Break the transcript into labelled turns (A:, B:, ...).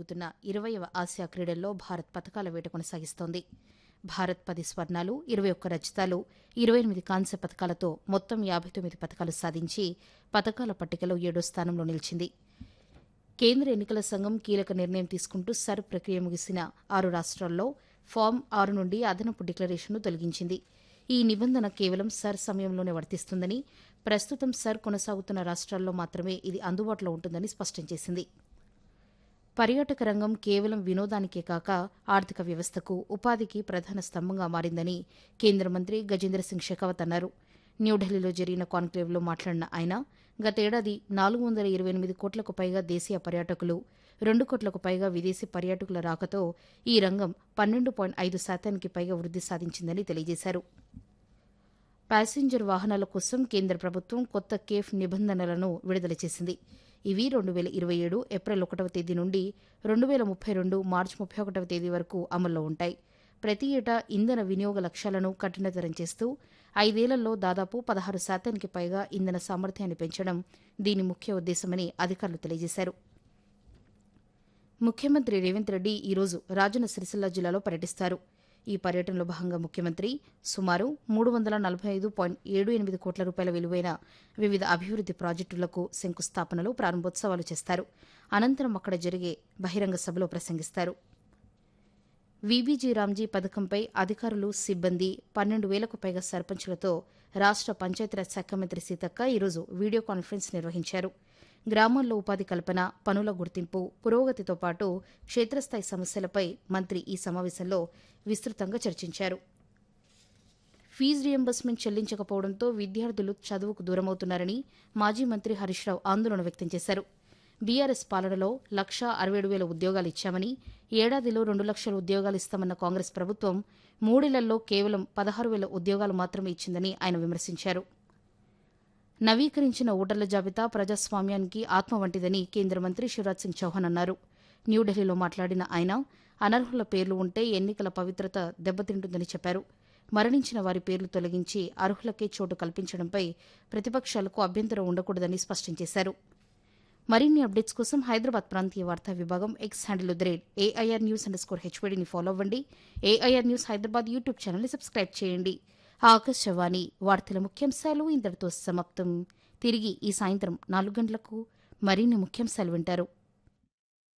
A: జరుగుతున్న ఇరవయవ ఆసియా క్రీడల్లో భారత్ పథకాల వేట కొనసాగిస్తోంది భారత్ పది స్వర్ణాలు ఇరవై ఒక్క రజతాలు ఇరవై ఎనిమిది కాంస్య పథకాలతో మొత్తం యాభై తొమ్మిది పథకాలు సాధించి పథకాల పట్టికలో ఏడో స్థానంలో నిలిచింది కేంద్ర ఎన్నికల సంఘం కీలక నిర్ణయం తీసుకుంటూ సర్ ప్రక్రియ ముగిసిన ఆరు రాష్ట్రాల్లో ఫామ్ ఆరు నుండి అదనపు డిక్లరేషన్ను తొలగించింది ఈ నిబంధన కేవలం సర్ సమయంలోనే వర్తిస్తుందని ప్రస్తుతం సర్ కొనసాగుతున్న రాష్ట్రాల్లో మాత్రమే ఇది అందుబాటులో ఉంటుందని స్పష్టం చేసింది పర్యాటక రంగం కేవలం వినోదానికే కాక ఆర్థిక వ్యవస్థకు ఉపాధికి ప్రధాన స్తంభంగా మారిందని కేంద్ర మంత్రి గజేంద్ర సింగ్ షెకావత్ అన్నారు న్యూఢిల్లీలో జరిగిన కాన్క్లేవ్లో మాట్లాడిన ఆయన గతేడాది నాలుగు వందల ఇరవై ఎనిమిది కోట్లకు పైగా దేశీయ పర్యాటకులు రెండు కోట్లకు పైగా విదేశీ పర్యాటకుల రాకతో ఈ రంగం పన్నెండు పాయింట్ ఐదు శాతానికి పైగా వృద్ధి సాధించిందని తెలియజేశారు ప్యాసింజర్ వాహనాల కోసం కేంద్ర ప్రభుత్వం కొత్త కేఫ్ నిబంధనలను విడుదల చేసింది ఇవి రెండు వేల ఇరవై ఏడు ఏప్రిల్ ఒకటవ తేదీ నుండి రెండు వేల ముప్పై రెండు మార్చి ముప్పై ఒకటవ తేదీ వరకు అమల్లో ఉంటాయి ప్రతి ఏటా ఇంధన వినియోగ లక్ష్యాలను కఠినతరం చేస్తూ ఐదేళ్లలో దాదాపు పదహారు శాతానికి పైగా ఇంధన సామర్థ్యాన్ని పెంచడం దీని ముఖ్య ఉద్దేశమని అధికారులు తెలియజేశారు ముఖ్యమంత్రి రేవంత్ రెడ్డి ఈరోజు రాజన్న సిరిసిల్ల జిల్లాలో పర్యటిస్తారు ఈ పర్యటనలో భాగంగా ముఖ్యమంత్రి సుమారు మూడు వందల నలభై ఐదు పాయింట్ ఏడు ఎనిమిది కోట్ల రూపాయల విలువైన వివిధ అభివృద్ది ప్రాజెక్టులకు శంకుస్థాపనలు ప్రారంభోత్సవాలు చేస్తారు అనంతరం అక్కడ జరిగే బహిరంగ సభలో ప్రసంగిస్తారు వీబీజీ రామ్జీ పథకంపై అధికారులు సిబ్బంది పన్నెండు వేలకు పైగా సర్పంచులతో రాష్ట పంచాయతీరాజ్ శాఖ మంత్రి సీతక్క ఈరోజు వీడియో కాన్ఫరెన్స్ నిర్వహించారు గ్రామాల్లో ఉపాధి కల్పన పనుల గుర్తింపు పురోగతితో పాటు క్షేత్రస్థాయి సమస్యలపై మంత్రి ఈ సమావేశంలో విస్తృతంగా చర్చించారు ఫీజు రియంబర్స్మెంట్ చెల్లించకపోవడంతో విద్యార్థులు చదువుకు దూరమవుతున్నారని మాజీ మంత్రి హరీష్ రావు ఆందోళన వ్యక్తం చేశారు బీఆర్ఎస్ పాలనలో లక్షా అరవై ఏడు వేల ఉద్యోగాలు ఇచ్చామని ఏడాదిలో రెండు లక్షల ఉద్యోగాలు ఇస్తామన్న కాంగ్రెస్ ప్రభుత్వం మూడేళ్లలో కేవలం పదహారు వేల ఉద్యోగాలు మాత్రమే ఇచ్చిందని ఆయన విమర్శించారు నవీకరించిన ఓటర్ల జాబితా ప్రజాస్వామ్యానికి ఆత్మ వంటిదని కేంద్ర మంత్రి శివరాజ్ సింగ్ చౌహాన్ అన్నారు న్యూఢిల్లీలో మాట్లాడిన ఆయన అనర్హుల పేర్లు ఉంటే ఎన్నికల పవిత్రత దెబ్బతింటుందని చెప్పారు మరణించిన వారి పేర్లు తొలగించి అర్హులకే చోటు కల్పించడంపై ప్రతిపక్షాలకు అభ్యంతరం ఉండకూడదని స్పష్టం చేశారు మరిన్ని అప్డేట్స్ కోసం హైదరాబాద్ ప్రాంతీయ వార్తా విభాగం X handle the rate AIR news underscore స్కోర్ హెచ్వీడీని ఫాలో అవ్వండి ఏఐఆర్ న్యూస్ హైదరాబాద్ యూట్యూబ్ ఛానల్ని సబ్స్క్రైబ్ చేయండి ఆకాశవాణి వార్తల ముఖ్యాంశాలు ఇంతటితో సమాప్తం తిరిగి ఈ సాయంత్రం నాలుగు గంటలకు మరిన్ని ముఖ్యాంశాలు వింటారు